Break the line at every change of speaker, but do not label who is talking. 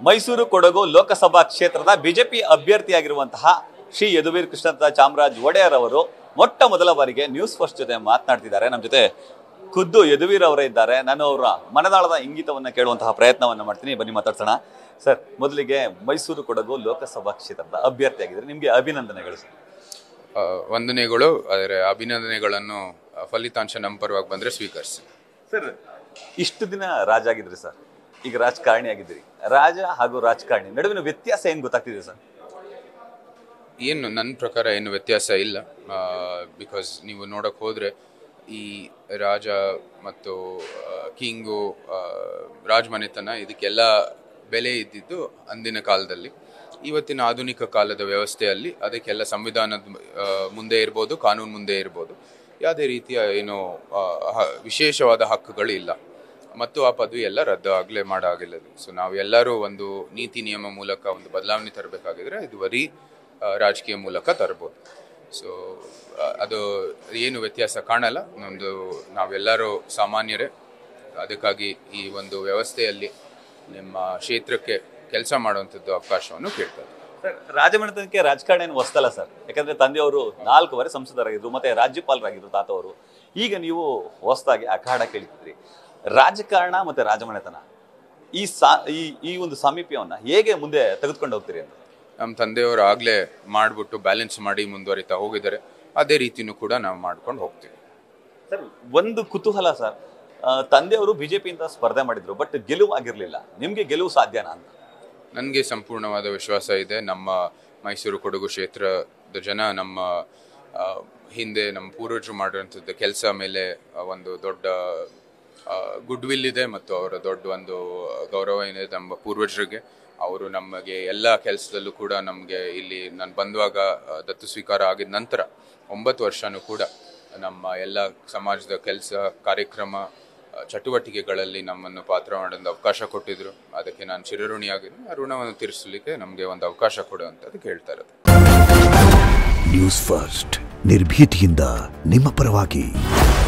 ಮೈಸೂರು ಕೊಡಗು ಲೋಕಸಭಾ ಕ್ಷೇತ್ರದ ಬಿಜೆಪಿ ಅಭ್ಯರ್ಥಿಯಾಗಿರುವಂತಹ ಶ್ರೀ ಯದುವೀರ್ ಕೃಷ್ಣದತ್ತ ಚಾಮರಾಜ್ ಒಡೆಯರ್ ಅವರು ಮೊಟ್ಟ ಮೊದಲ ಬಾರಿಗೆ ನ್ಯೂಸ್ ಫಸ್ಟ್ ಜೊತೆ ಮಾತನಾಡ್ತಿದ್ದಾರೆ ನಮ್ಮ ಜೊತೆ ಖುದ್ದು ಯದುವೀರ್ ಅವರೇ ಇದ್ದಾರೆ ನಾನು ಅವರ ಮನದಾಳದ ಇಂಗಿತವನ್ನ ಕೇಳುವಂತಹ ಪ್ರಯತ್ನವನ್ನ ಮಾಡ್ತೀನಿ ಬನ್ನಿ ಮಾತಾಡ್ಸೋಣ ಸರ್ ಮೊದಲಿಗೆ ಮೈಸೂರು ಕೊಡಗು ಲೋಕಸಭಾ ಕ್ಷೇತ್ರದ ಅಭ್ಯರ್ಥಿಯಾಗಿದ್ದಾರೆ ನಿಮಗೆ ಅಭಿನಂದನೆಗಳು ಸರ್
ಆ, ವಂದನೆಗಳು ಆದರೆ ಅಭಿನಂದನೆಗಳನ್ನು ಆ, ಫಲಿತಾಂಶ ನಮ್ಮ ಪರವಾಗಿ ಬಂದರೆ ಸ್ವೀಕರಿಸಿ
ಸರ್ ಇಷ್ಟು ದಿನ ರಾಜ ಆಗಿದ್ರಿ ಸರ್ ಈಗ ರಾಜಕಾರಣಿ ಆಗಿದ್ದೀರಿ ರಾಜ ಹಾಗೂ ರಾಜಕಾರಣಿ ನಡುವಿನ ವ್ಯತ್ಯಾಸ ಏನ್ ಗೊತ್ತಾಗ್ತಿದೆ ಸರ್
ಏನು ನನ್ನ ಪ್ರಕಾರ ಏನು ವ್ಯತ್ಯಾಸ ಇಲ್ಲ ಬಿಕಾಸ್ ನೀವು ನೋಡಕ್ಕೆ ಹೋದರೆ ಈ ರಾಜ ಮತ್ತು ಆ, ಕಿಂಗು ಆ, ರಾಜಮನೆತನ ಇದಕ್ಕೆಲ್ಲ ಬೆಲೆ ಇದ್ದಿದ್ದು ಅಂದಿನ ಕಾಲದಲ್ಲಿ ಇವತ್ತಿನ ಆಧುನಿಕ ಕಾಲದ ವ್ಯವಸ್ಥೆಯಲ್ಲಿ ಅದಕ್ಕೆಲ್ಲ ಸಂವಿಧಾನದ ಆ, ಮುಂದೆ ಇರ್ಬೋದು ಕಾನೂನು ಮುಂದೆ ಇರ್ಬೋದು ಯಾವುದೇ ರೀತಿಯ ಏನು ಆ, ಹ- ವಿಶೇಷವಾದ ಹಕ್ಕುಗಳು ಇಲ್ಲ ಮತ್ತು ಆ ಪದವಿ ಎಲ್ಲ ರದ್ದು ಆಗಲೇ ಮಾಡಾಗಿಲ್ಲ ಸೊ ನಾವೆಲ್ಲರೂ ಒಂದು ನೀತಿ ನಿಯಮ ಮೂಲಕ ಒಂದು ಬದಲಾವಣೆ ತರಬೇಕಾಗಿದ್ರೆ ಇದು ಬರೀ ಆ, ರಾಜಕೀಯ ಮೂಲಕ ತರ್ಬೋದು ಸೊ ಅದು ಏನು ವ್ಯತ್ಯಾಸ ಕಾಣಲ್ಲ ನಮ್ಮದು ನಾವೆಲ್ಲರೂ ಸಾಮಾನ್ಯರೇ ಅದಕ್ಕಾಗಿ ಈ ಒಂದು ವ್ಯವಸ್ಥೆಯಲ್ಲಿ ನಿಮ್ಮ ಕ್ಷೇತ್ರಕ್ಕೆ ಕೆಲಸ ಮಾಡುವಂಥದ್ದು ಅವಕಾಶವನ್ನು ಕೇಳ್ತಾರೆ
ಸರ್ ರಾಜಮನೆತನಕ್ಕೆ ರಾಜಕಾರಣ ಏನು ಹೊಸ್ತಲ್ಲ ಸರ್ ಯಾಕಂದ್ರೆ ತಂದೆಯವರು ನಾಲ್ಕು ಬಾರಿ ಸಂಸದರಾಗಿದ್ರು ಮತ್ತೆ ರಾಜ್ಯಪಾಲರಾಗಿದ್ರು ತಾತವರು ಈಗ ನೀವು ಹೊಸದಾಗಿ ಅಖಾಡ ಕೇಳಿದ್ರಿ ರಾಜಕಾರಣ ಮತ್ತೆ ರಾಜಮನೆತನ ಈ ಸಾ ಈ ಈ ಒಂದು ಸಾಮೀಪ್ಯವನ್ನ ಹೇಗೆ ಮುಂದೆ ತೆಗೆದುಕೊಂಡು ಹೋಗ್ತೀರಿ ಅಂತ
ನಮ್ಮ ತಂದೆಯವರು ಆಗಲೇ ಮಾಡಿಬಿಟ್ಟು ಬ್ಯಾಲೆನ್ಸ್ ಮಾಡಿ ಮುಂದುವರಿತಾ ಹೋಗಿದ್ದಾರೆ ಅದೇ ರೀತಿನೂ ಕೂಡ ನಾವು ಮಾಡ್ಕೊಂಡು ಹೋಗ್ತೀವಿ
ಸರ್ ಒಂದು ಕುತೂಹಲ ಸರ್ ಆ, ತಂದೆಯವರು ಬಿಜೆಪಿಯಿಂದ ಸ್ಪರ್ಧೆ ಮಾಡಿದ್ರು ಬಟ್ ಗೆಲುವು ಆಗಿರ್ಲಿಲ್ಲ ನಿಮ್ಗೆ ಗೆಲುವು ಸಾಧ್ಯನಾ ಅಂತ
ನನಗೆ ಸಂಪೂರ್ಣವಾದ ವಿಶ್ವಾಸ ಇದೆ ನಮ್ಮ ಮೈಸೂರು ಕೊಡಗು ಕ್ಷೇತ್ರದ ಜನ ನಮ್ಮ ಆ, ಹಿಂದೆ ನಮ್ಮ ಪೂರ್ವಜರು ಮಾಡಿರೋಂಥದ್ದು ಕೆಲಸ ಮೇಲೆ ಆ, ಒಂದು ದೊಡ್ಡ ಗುಡ್ ವಿಲ್ ಇದೆ ಮತ್ತು ಅವರ ದೊಡ್ಡ ಒಂದು ಗೌರವ ಇದೆ ನಮ್ಮ ಪೂರ್ವಜರಿಗೆ ಅವರು ನಮಗೆ ಎಲ್ಲ ಕೆಲಸದಲ್ಲೂ ಕೂಡ ನಮಗೆ ಇಲ್ಲಿ ನಾನು ಬಂದುವಾಗ ಆ, ದತ್ತು ಸ್ವೀಕಾರ ಆಗಿದ ನಂತರ ಒಂಬತ್ತು ವರ್ಷನೂ ಕೂಡ ನಮ್ಮ ಎಲ್ಲ ಸಮಾಜದ ಕೆಲಸ ಕಾರ್ಯಕ್ರಮ ಆ, ಚಟುವಟಿಕೆಗಳಲ್ಲಿ ನಮ್ಮನ್ನು ಪಾತ್ರ ಮಾಡೋದು ಅವಕಾಶ ಕೊಟ್ಟಿದ್ರು ಅದಕ್ಕೆ ನಾನು ಚಿರಋಣಿಯಾಗಿದ್ದೀನಿ ಆ ಋಣವನ್ನು ತೀರಿಸಲಿಕ್ಕೆ ನಮಗೆ ಒಂದು ಅವಕಾಶ ಕೊಡುವಂಥದ್ದು ಕೇಳ್ತಾ ಇರೋದು
ನ್ಯೂಸ್ ಫಸ್ಟ್ ನಿರ್ಭೀತಿಯಿಂದ ನಿಮ್ಮ ಪರವಾಗಿ